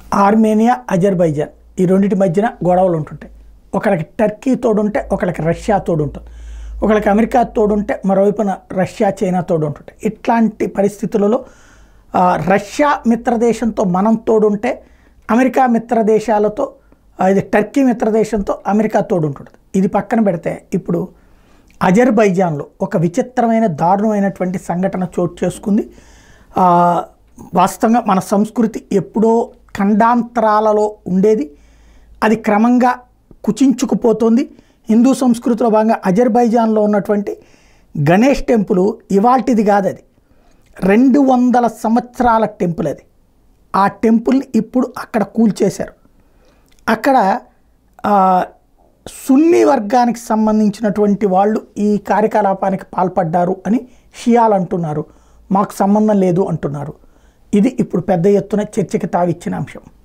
Armenia Azerbaijan ఈ రెండింటి మధ్యన గొడవలు ఉంటుంటాయి ఒకళ్ళకి టర్కీ తోడుంటే ఒకళ్ళకి రష్యా తోడు ఉంటుంది ఒకళ్ళకి అమెరికా తోడుంటే మరోవైపున రష్యా చైనా తోడు ఉంటుంటాయి ఇట్లాంటి పరిస్థితులలో ఆ, రష్యా మిత్రదేశంతో మనం తోడుంటే అమెరికా మిత్రదేశాలతో ఆ, ఇది టర్కీ మిత్రదేశంతో అమెరికా తోడుంటుంది ఇది పక్కన పెడితే ఇప్పుడు అజర్బైజాన్లో ఒక విచిత్రమైన దారుణమైనటువంటి సంఘటన చోటు చేసుకుంది ఆ, వాస్తవంగా మన సంస్కృతి ఎప్పుడో ఖండాంతరాలలో ఉండేది అది క్రమంగా కుచించుకుపోతుంది హిందూ సంస్కృతిలో భాగంగా అజర్బైజాన్లో ఉన్నటువంటి గణేష్ టెంపుల్ ఇవాల్టిది కాదు అది రెండు వందల సంవత్సరాల టెంపుల్ అది ఆ టెంపుల్ని ఇప్పుడు అక్కడ కూల్చేశారు అక్కడ ఆ, సున్నీ వర్గానికి సంబంధించినటువంటి వాళ్ళు ఈ కార్యకలాపానికి పాల్పడ్డారు అని షియాలు అంటున్నారు మాకు సంబంధం లేదు అంటున్నారు ఇది ఇప్పుడు పెద్ద ఎత్తున చర్చకి తావిచ్చిన అంశం